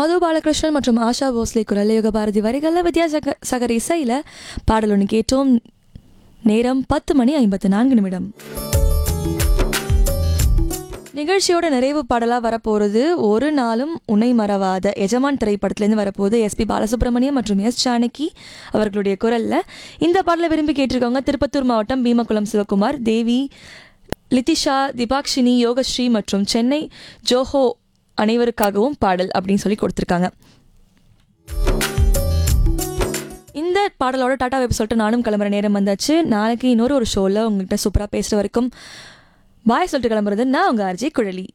மது பாலகிருஷ்ணன் மற்றும் ஆஷா போஸ்லே குரல் யுக பாரதி வரிகளில் வித்யாசகர் சகர் இசையில் பாடல் ஒன்று கேட்டோம் நேரம் பத்து மணி ஐம்பத்து நான்கு நிமிடம் நிகழ்ச்சியோட நிறைவு பாடலாக வரப்போகிறது ஒரு நாளும் உன்னை மறவாத எஜமான் திரைப்படத்துலேருந்து வரப்போகுது எஸ்பி பாலசுப்ரமணியம் மற்றும் எஸ் ஜானகி அவர்களுடைய குரலில் இந்த பாடலை விரும்பி கேட்டிருக்கவங்க திருப்பத்தூர் மாவட்டம் பீமகுளம் சிவகுமார் தேவி லித்திஷா திபாக்ஷினி யோகஸ்ரீ மற்றும் சென்னை ஜோஹோ அனைவருக்காகவும் பாடல் அப்படின்னு சொல்லி கொடுத்துருக்காங்க இந்த பாடலோட டாடா வெப் சொல்லிட்டு நானும் கிளம்புற நேரம் வந்தாச்சு நாளைக்கு இன்னொரு ஒரு ஷோவில் உங்கள்கிட்ட சூப்பராக பேசுகிற வரைக்கும் பாய் சொல்லிட்டு கிளம்புறது நான் உங்கள் ஆர்ஜி குழலி